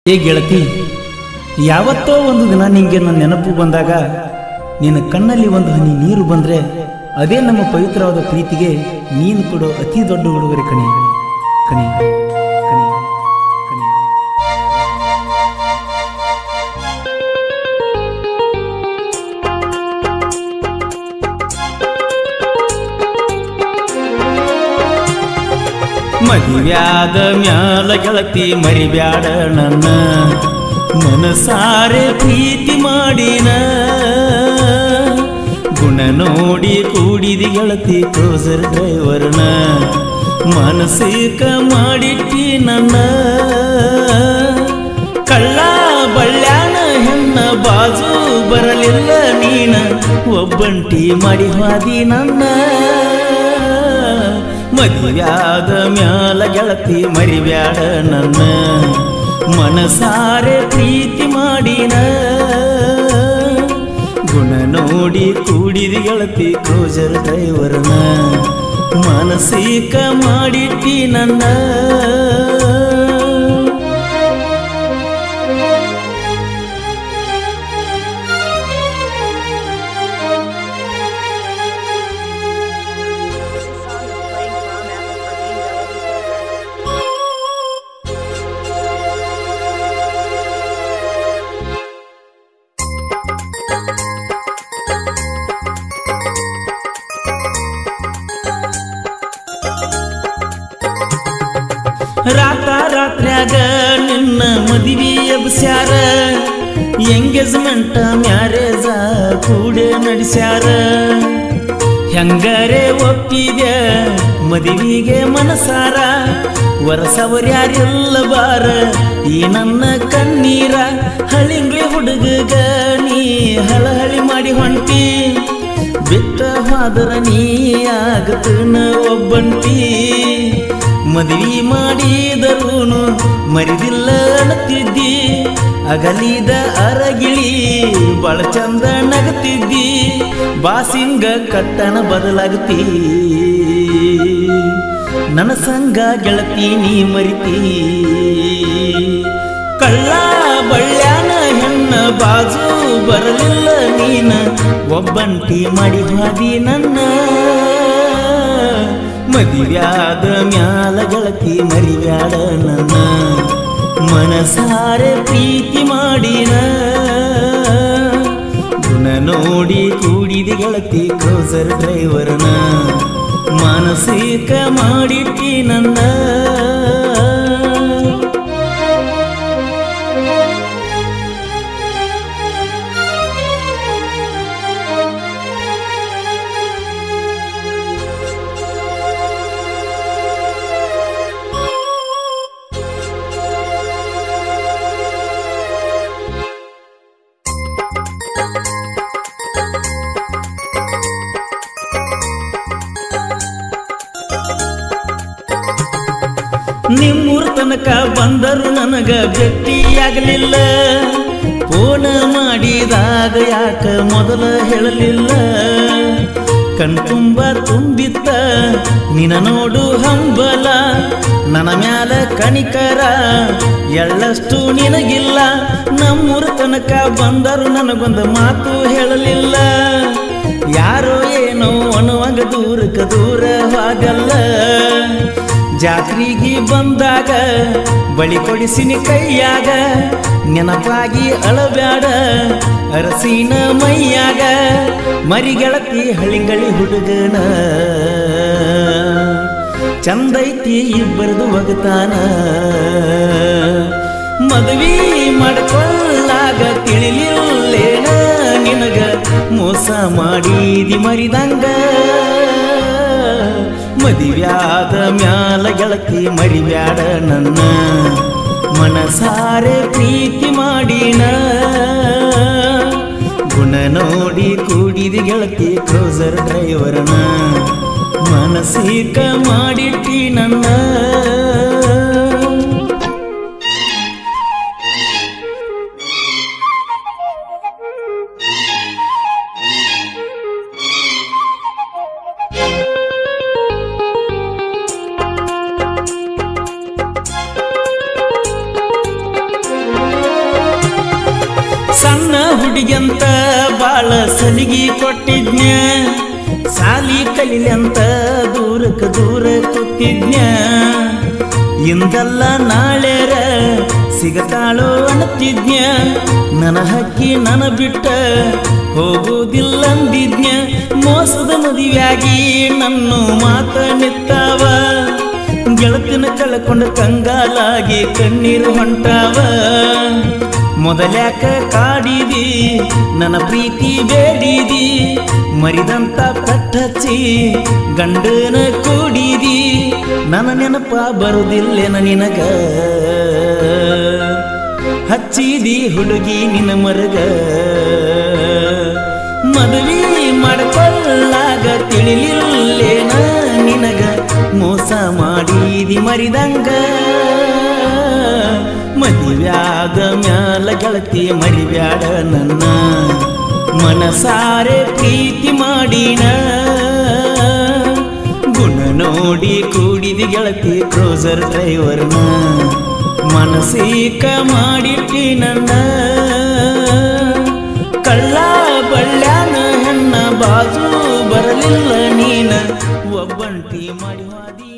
ಏ ಗೆಳತಿ ಯಾವತ್ತೋ ಒಂದು ದಿನ ನಿಂಗೆ ನನ್ನ ನೆನಪು ಬಂದಾಗ ನಿನ್ನ ಕಣ್ಣಲ್ಲಿ ಒಂದು ಹನಿ ನೀರು ಬಂದ್ರೆ ಅದೇ ನಮ್ಮ ಪವಿತ್ರವಾದ ಪ್ರೀತಿಗೆ ನೀನು ಕೊಡೋ ಅತಿ ದೊಡ್ಡ ಉಡುಗೊರೆ ಕಣಿ ಕಣಿ ಕಣಿ ಕಣಿ ಮದುವ್ಯಾದ ಮ್ಯಾಲ ಗೆಳತಿ ಮರಿಬ್ಯಾಡ ನನ್ನ ಮನಸಾರೆ ಪ್ರೀತಿ ಮಾಡಿನ ಗುಣ ನೋಡಿ ಕೂಡಿದಿ ಗೆಳತಿ ಕ್ರೋಸರ್ ಡ್ರೈವರ್ನ ಮನಸ್ಸಿಕ ಮಾಡಿಟ್ಟಿ ನನ್ನ ಕಳ್ಳ ಬಳ್ಳ್ಯಾನ ಹೆಣ್ಣ ಬಾಜು ಬರಲಿಲ್ಲ ನೀನ ಒಬ್ಬಂಟಿ ಮಾಡಿ ಹಾದಿ ನನ್ನ ಮದುವ್ಯಾದ ಮ್ಯಾಲ ಗೆಳತಿ ಮರಿಬ್ಯಾಡ ನನ್ನ ಮನಸಾರೆ ಪ್ರೀತಿ ಮಾಡಿನ ಗುಣ ನೋಡಿ ಕೂಡಿದಿ ಗೆಳತಿ ಕ್ರೋಜರ್ ಡ್ರೈವರ್ನ ಮನಸ್ಸಿಕ ಮಾಡಿಟ್ಟಿ ನನ್ನ This song is playing from Apple for Melody ರಾತ ರಾತ್ರ್ಯಾಗ ನಿನ್ನ ಮದುವೆ ಎಬ್ಸ್ಯಾರ ಎಂಗೇಜ್ಮೆಂಟ್ ಮ್ಯಾರೇಜ ಕೂಡೆ ನಡೆಸ್ಯಾರ ಹೆಂಗರೆ ಒಪ್ಪಿದೆ ಮದುವೆಗೆ ಮನಸಾರ ವರಸವರ್ಯಾರಿಲ್ಲ ಬಾರ ಈ ನನ್ನ ಕಣ್ಣೀರ ಹಳಿಂಗ್ಲಿ ಹುಡುಗಗ ನೀ ಹಳಹಳಿ ಮಾಡಿ ಹೊಂಟಿ ಬಿಟ್ಟ ಹೋದರ ನೀ ಆಗತನ ಒಬ್ಬಂಟಿ ಮದುವೆ ಮಾಡಿದರೂನು ಮರಿದಿಲ್ಲ ಅಣತಿದ್ದಿ ಅಗಲಿದ ಅರಗಿಳಿ ಬಳ ಚಂದ ನಗತಿದ್ದಿ ಬಾಸಿಂಗ ಕಟ್ಟಣ ಬದಲಾಗತಿ ನನ್ನ ಸಂಗ ಗೆಳತಿ ನೀ ಮರಿತಿ ಕಳ್ಳ ಬಳ್ಳ್ಯಾನ ಹೆಣ್ಣ ಬಾಜು ಬರಲಿಲ್ಲ ನೀನ ಒಬ್ಬಂಟಿ ಮಾಡಿ ಹಾದಿ ನನ್ನ ಮದಿವ್ಯಾದ ಮ್ಯಾಲ ಗೆಳತಿ ಮರಿಬ್ಯಾಡ ನನ್ನ ಮನಸಾರೆ ಪ್ರೀತಿ ಮಾಡಿನ ಗುಣ ನೋಡಿ ಕೂಡಿದ ಗೆಳತಿ ಕ್ರೋಸರ್ ಡ್ರೈವರ್ನ ಮಾನಸಿಕ ಮಾಡಿಟ್ಟಿ ನನ್ನ ನಿಮ್ಮೂರ್ ತನಕ ಬಂದರು ನನಗ ಭೇಟಿಯಾಗಲಿಲ್ಲ ಫೋನ ಮಾಡಿದಾಗ ಯಾಕ ಮೊದಲ ಹೇಳಲಿಲ್ಲ ಕಣ್ತುಂಬ ತುಂಬಿತ್ತ ನಿನ ನೋಡು ಹಂಬಲ ನನ್ನ ಮ್ಯಾಲ ಕಣಿಕರ ಎಳ್ಳಷ್ಟು ನಿನಗಿಲ್ಲ ನಮ್ಮೂರ ತನಕ ಬಂದರು ನನಗೊಂದು ಮಾತು ಹೇಳಲಿಲ್ಲ ಯಾರೋ ಏನೋ ಅನ್ನುವಾಗ ದೂರಕ್ಕೆ ದೂರವಾಗಲ್ಲ ಜಾತ್ರೆಗೆ ಬಂದಾಗ ಬಳಿ ಕೊಡಿಸಿನಿ ಕೈಯಾಗ ನೆನಪಾಗಿ ಅಳಬ್ಯಾಡ ಅರಸಿನ ಮೈಯಾಗ ಮರಿಗೆಳತಿ ಹಳಿಂಗಳಿ ಹುಡುಗನ ಚಂದೈತಿ ಇಬ್ಬರದು ಒಗತಾನ ಮದುವೆ ಮಾಡ್ಕೊಳ್ಳಾಗ ತಿಳಿಲಿಲ್ಲೇನ ನಿನಗ ಮೋಸ ಮಾಡಿದಿ ಮರಿದಂಗ ಮದಿವ್ಯಾದ ಮ್ಯಾಲ ಗೆಳತಿ ಮರಿಬ್ಯಾಡ ನನ್ನ ಮನಸಾರೆ ಪ್ರೀತಿ ಮಾಡಿನ ಗುಣ ನೋಡಿ ಕೂಡಿದಿ ಗೆಳತಿ ಕ್ರೋಸರ್ ಡ್ರೈವರ್ನ ಮನಸಿಕ ಮಾಡಿಟ್ಟಿ ನನ್ನ Thank ಸಣ್ಣ ಹುಡುಗಿಯಂತ ಬಾಳ ಸಲಿಗಿ ಕೊಟ್ಟಿದ್ನ್ಯ ಸಾಲಿ ಕಲಿಲಂತ ದೂರಕ್ಕ ದೂರ ಕೂತಿದ್ನ್ಯ ಇಂದಲ್ಲ ನಾಳೆರ ಸಿಗತಾಳೋ ಅನ್ನತಿದ್ನ್ಯ ನನ್ನ ಹಕ್ಕಿ ನನ್ನ ಬಿಟ್ಟ ಹೋಗುವುದಿಲ್ಲಂದಿದ್ನ್ಯ ಮೋಸದ ಮದುವೆಯಾಗಿ ನನ್ನ ಮಾತ ನಿತ್ತಾವ ಗೆಳತಿನ ಕಳ್ಕೊಂಡ ಕಂಗಾಲಾಗಿ ಕಣ್ಣೀರು ಹೊಂಟಾವ ಮೊದಲ್ಯಾಕ ಕಾಡಿದಿ ನನ್ನ ಪ್ರೀತಿ ಬೇಡಿದಿ ಮರಿದಂತ ಪಟ್ಟಚ್ಚಿ ಗಂಡನ ಕೂಡಿದಿ ನನ್ನ ನೆನಪ ಬರುದಿಲ್ಲೇನ ನಿನಗ ಹಚ್ಚಿದಿ ಹುಡುಗಿ ನಿನ್ನ ಮರಗ ಮದುವೆ ಮಾಡ್ಕೊಳ್ಳಾಗ ತಿಳಿಲಿಲ್ಲೇನ ನಿನಗ ಮೋಸ ಮಾಡಿದಿ ಮರಿದಂಗ ಮದುವ್ಯಾದ ಮ್ಯಾಲ ಗೆಳತಿ ಮರಿಬ್ಯಾಡ ನನ್ನ ಮನಸಾರೆ ಪ್ರೀತಿ ಮಾಡಿನ ಗುಣ ನೋಡಿ ಕೂಡಿದಿ ಗೆಳತಿ ಕ್ರೋಸರ್ ಡ್ರೈವರ್ನ ಮನಸೀಕ ಮಾಡಿಟ್ಟಿ ನನ್ನ ಕಳ್ಳ ಬಳ್ಳ್ಯಾನ ಹೆಣ್ಣ ಬಾಜು ಬರಲಿಲ್ಲ ನೀನ ಒಬ್ಬಂಟಿ ಮಾಡಿ ಹಾದಿ